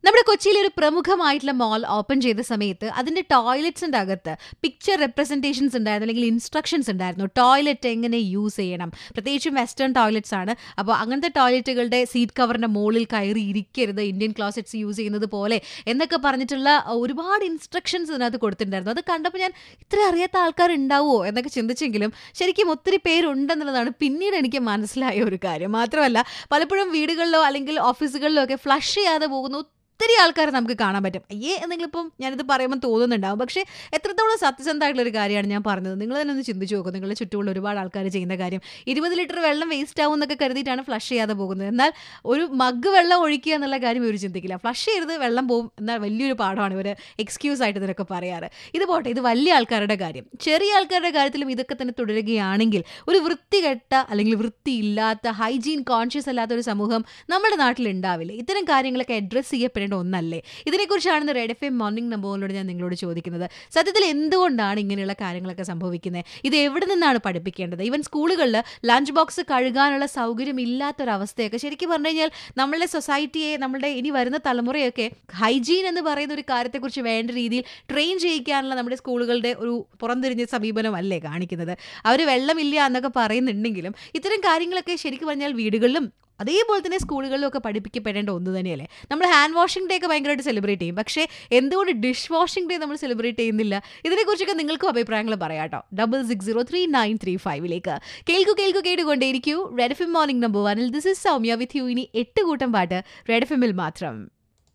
നമ്മുടെ കൊച്ചിയിലെ ഒരു പ്രമുഖമായിട്ടുള്ള മോൾ ഓപ്പൺ ചെയ്ത സമയത്ത് അതിന്റെ ടോയ്ലറ്റ്സിന്റെ അകത്ത് പിക്ചർ റെപ്രസെന്റേഷൻസ് ഉണ്ടായിരുന്നു അല്ലെങ്കിൽ ഇൻസ്ട്രക്ഷൻസ് ഉണ്ടായിരുന്നു ടോയ്ലറ്റ് എങ്ങനെ യൂസ് ചെയ്യണം പ്രത്യേകിച്ചും വെസ്റ്റേൺ ടോയ്ലറ്റ്സ് ആണ് അപ്പോൾ അങ്ങനത്തെ ടോയ്ലറ്റുകളുടെ സീറ്റ് കവറിന്റെ മുകളിൽ കയറി ഇരിക്കരുത് ഇന്ത്യൻ ക്ലോസറ്റ്സ് യൂസ് ചെയ്യുന്നത് പോലെ എന്നൊക്കെ പറഞ്ഞിട്ടുള്ള ഒരുപാട് ഇൻസ്ട്രക്ഷൻസ് ഇതിനകത്ത് കൊടുത്തിട്ടുണ്ടായിരുന്നു അത് കണ്ടപ്പോൾ ഞാൻ ഇത്ര അറിയാത്ത ആൾക്കാർ ഉണ്ടാവുമോ എന്നൊക്കെ ചിന്തിച്ചെങ്കിലും ശരിക്കും ഒത്തിരി പേരുണ്ടെന്നുള്ളതാണ് പിന്നീട് എനിക്ക് മനസ്സിലായ ഒരു കാര്യം മാത്രമല്ല പലപ്പോഴും വീടുകളിലോ അല്ലെങ്കിൽ ഓഫീസുകളിലോ ഒക്കെ ഫ്ലഷ് ചെയ്യാതെ പോകുന്ന ഒത്തിരി ആൾക്കാരെ നമുക്ക് കാണാൻ പറ്റും അയ്യേ എന്തെങ്കിലും ഇപ്പം ഞാനിത് പറയുമ്പോൾ തോന്നുന്നുണ്ടാവും പക്ഷേ എത്രത്തോളം സത്യസന്ധമായിട്ടുള്ള ഒരു കാര്യമാണ് ഞാൻ പറഞ്ഞത് നിങ്ങൾ തന്നെ ഒന്ന് ചിന്തിച്ചു നോക്കും നിങ്ങളുടെ ചുറ്റുമുള്ള ഒരുപാട് ആൾക്കാർ ചെയ്യുന്ന കാര്യം ഇരുപത് ലിറ്റർ വെള്ളം വേസ്റ്റ് ആവും എന്നൊക്കെ കരുതിയിട്ടാണ് ഫ്ലഷ് ചെയ്യാതെ പോകുന്നത് എന്നാൽ ഒരു മഗ് വെള്ളം ഒഴിക്കുക എന്നുള്ള കാര്യം ഇവർ ചിന്തിക്കില്ല ഫ്ലഷ് ചെയ്ത് വെള്ളം പോകും എന്നാൽ വലിയൊരു പാഠമാണ് ഇവർ എക്സ്ക്യൂസ് ആയിട്ട് ഇതിനൊക്കെ പറയാറ് ഇത് പോട്ടെ ഇത് വലിയ ആൾക്കാരുടെ കാര്യം ചെറിയ ആൾക്കാരുടെ കാര്യത്തിലും ഇതൊക്കെ തന്നെ തുടരുകയാണെങ്കിൽ ഒരു വൃത്തികെട്ട അല്ലെങ്കിൽ വൃത്തിയില്ലാത്ത ഹൈജീൻ കോൺഷ്യസ് അല്ലാത്ത ഒരു സമൂഹം നമ്മുടെ നാട്ടിൽ ഉണ്ടാവില്ല ഇത്തരം കാര്യങ്ങളൊക്കെ അഡ്രസ്സ് ചെയ്യപ്പെടേണ്ട ഒന്നല്ലേ ഇതിനെക്കുറിച്ചാണ് റെഡ് എഫ് എം മോർണിംഗ് നമ്പറിലൂടെ ഞാൻ നിങ്ങളോട് ചോദിക്കുന്നത് സത്യത്തിൽ എന്തുകൊണ്ടാണ് ഇങ്ങനെയുള്ള കാര്യങ്ങളൊക്കെ സംഭവിക്കുന്നത് ഇത് എവിടെ നിന്നാണ് പഠിപ്പിക്കേണ്ടത് ഈവൻ സ്കൂളുകളിൽ ലഞ്ച് ബോക്സ് കഴുകാനുള്ള സൗകര്യം ഇല്ലാത്തൊരവസ്ഥയൊക്കെ ശരിക്കും പറഞ്ഞു കഴിഞ്ഞാൽ നമ്മളുടെ സൊസൈറ്റിയെ നമ്മളുടെ ഇനി വരുന്ന തലമുറയൊക്കെ ഹൈജീൻ എന്ന് പറയുന്ന ഒരു കാര്യത്തെക്കുറിച്ച് വേണ്ട രീതിയിൽ ട്രെയിൻ ചെയ്യിക്കാനുള്ള നമ്മുടെ സ്കൂളുകളുടെ ഒരു പുറംതിരിഞ്ഞ സമീപനമല്ലേ കാണിക്കുന്നത് അവർ വെള്ളമില്ല എന്നൊക്കെ പറയുന്നുണ്ടെങ്കിലും ഇത്തരം കാര്യങ്ങളൊക്കെ ശരിക്കും പറഞ്ഞാൽ വീടുകളിലും അതേപോലെ തന്നെ സ്കൂളുകളിലും ഒക്കെ പഠിപ്പിക്കപ്പെടേണ്ട ഒന്ന് തന്നെയല്ലേ നമ്മൾ ഹാൻഡ് വാഷിംഗ് ഡേ ഒക്കെ ഭയങ്കരമായിട്ട് സെലിബ്രേറ്റ് ചെയ്യും പക്ഷേ എന്തുകൊണ്ട് ഡിഷ് വാഷിംഗ് ഡേ നമ്മൾ സെലിബ്രേറ്റ് ചെയ്യുന്നില്ല ഇതിനെക്കുറിച്ചൊക്കെ നിങ്ങൾക്കും അഭിപ്രായങ്ങൾ പറയാട്ടോ double six zero three nine three ഫൈവിലേക്ക് കേൾക്കു കേൾക്കു കേട്ടുകൊണ്ടേയിരിക്കൂ red F M morning number വണിൽ this is Soumya with you ഇനി എട്ട് കൂട്ടം പാട്ട് റെഡ് എഫ് എമ്മിൽ മാത്രം